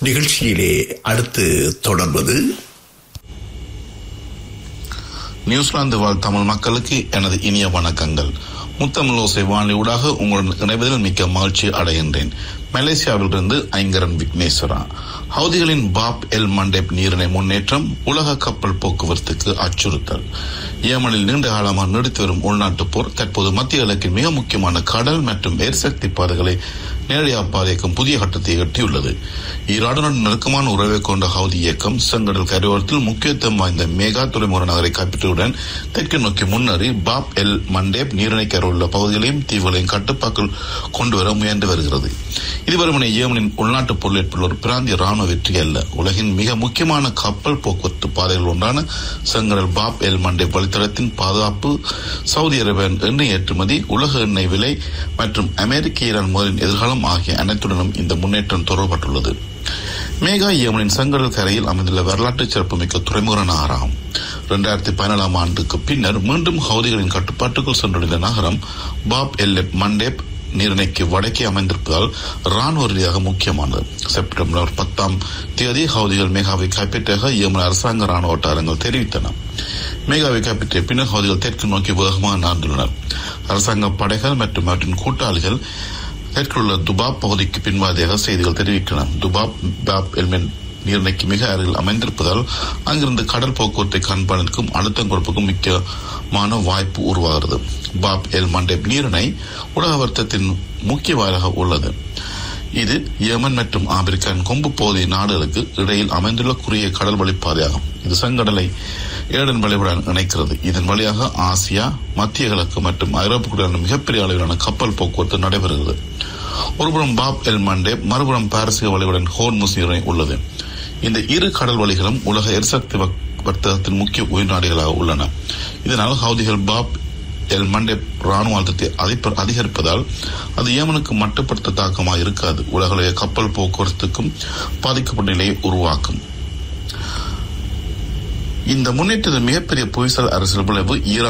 நிகழ்ச்சியிலே அடுத்து தொடர்வது நியூசிலாந்து வாழ் தமிழ் மக்களுக்கு எனது இனிய வணக்கங்கள் முத்தமிழோசை வானியூடாக உங்களுடன் இணைவதில் மிக்க மகிழ்ச்சி அடைகின்றேன் மலேசியாவிலிருந்து ஐங்கரன் விக்னேஸ்வரா ஹவுதிகளின் பாப் எல் மண்டேப் நீரிணை முன்னேற்றம் உலக கப்பல் போக்குவரத்துக்கு அச்சுறுத்தல் ஏமனில் நீண்ட காலமாக நீடித்து வரும் உள்நாட்டுப் போர் தற்போது மத்திய கிழக்கின் மிக முக்கியமான கடல் மற்றும் எரிசக்தி பாதைகளை நேரடியாக பாதைக்கும் புதிய கட்டத்தை எட்டியுள்ளது ஈரானுடன் நெருக்கமான உறவை கொண்ட ஹவுதி இயக்கம் செங்கடல் கரையோரத்தில் முக்கியத்துவம் வாய்ந்த மேகா துறைமுக நகரை கைப்பற்றியவுடன் தெற்கு நோக்கி முன்னேறி பாப் எல் மண்டேப் நீரிணை உள்ள பகுதிகளையும் தீவுகளையும் கட்டுப்பாக்கில் கொண்டு வர முயன்று வருகிறது இதுவரை ஏமனின் உள்நாட்டு பொருளேற்புள்ள ஒரு பிராந்திய ராணுவ வெற்றி அல்ல உலகின் மிக முக்கியமான கப்பல் போக்குவரத்து பாதைகள் ஒன்றான செங்கடல் பாப் எல் மண்டேப் வழித்தடத்தின் பாதுகாப்பு சவுதி அரேபியன் எண்ணெய் ஏற்றுமதி உலக எண்ணெய் விலை மற்றும் அமெரிக்க ஈரான் மோதலின் எதிர்காலம் ஆகிய அனைத்துடனும் இந்த முன்னேற்றம் தொடரப்பட்டுள்ளது மேகா ஏமனின் செங்கடல் கரையில் அமைந்துள்ள வரலாற்று சிறப்புமிக்க துறைமுக நகராகும் இரண்டாயிரத்தி பதினேழாம் ஆண்டுக்கு பின்னர் மீண்டும் ஹவுதிகளின் கட்டுப்பாட்டுக்குள் சென்றுள்ள நகரம் பாப் எல்லெப் மண்டேப் நீரிணைக்கு வடக்கே அமைந்திருப்பதால் ராணுவ ரீதியாக முக்கியமானது செப்டம்பர் பத்தாம் தேதி ஹவுதிகள் மேகாவை கைப்பற்றியாக ஏமன் அரசாங்க ராணுவ வட்டாரங்கள் தெரிவித்தன மேகாவை கைப்பற்றிய பின்னர் ஹவுதிகள் தெற்கு நோக்கி வேகமாக நார்ந்துள்ளனர் அரசாங்க படைகள் மற்றும் அவற்றின் கூட்டாளிகள் தெற்குள்ள துபாப் பகுதிக்கு பின்வாதியாக செய்திகள் தெரிவிக்கின்றன துபாப் பாப் எல்மென் நீர்நிலைக்கு மிக அருகில் அமைந்திருப்பதால் அங்கிருந்து கடல் போக்குவரத்தை கண்காணிக்கும் அழுத்தம் கொடுப்புக்கும் முக்கியமான வாய்ப்பு உருவாகிறது பாப் எல் மண்டேப் நீரிணை உலக வர்த்தத்தின் முக்கிய வாயிலாக உள்ளது இது யமன் மற்றும் ஆப்பிரிக்காவின் கொம்பு பகுதி நாடுகளுக்கு இடையில் அமைந்துள்ள குறுகிய கடல் வழிப்பாதையாகும் இது செங்கடலை ஏடன் வளைவுடன் இணைக்கிறது இதன் வழியாக ஆசியா மத்திய கிழக்கு மற்றும் ஐரோப்பாவுடனான மிகப்பெரிய அளவிலான கப்பல் போக்குவரத்து நடைபெறுகிறது ஒருபுறம் பாப் எல் மண்டே மறுபுறம் பாரசீக வளைவுடன் ஹோர்முஸ் நீரை உள்ளது இந்த இரு கடல் வழிகளும் உலக எரிசக்தி வர்த்தகத்தின் முக்கிய உயிர்நாடுகளாக உள்ளன இதனால் ஹவுதிகள் பாப் எல் மண்டே ராணுவ அழுத்தத்தை அதிகரிப்பதால் அது ஏமனுக்கு மட்டுப்படுத்த தாக்கமாக இருக்காது உலகளவிய கப்பல் போக்குவரத்துக்கும் பாதிக்கப்பட்ட நிலையை உருவாக்கும் இந்த முன்னேற்றத்தின் மிகப்பெரிய புவிசார் அரசியல் விளைவு ஈரான்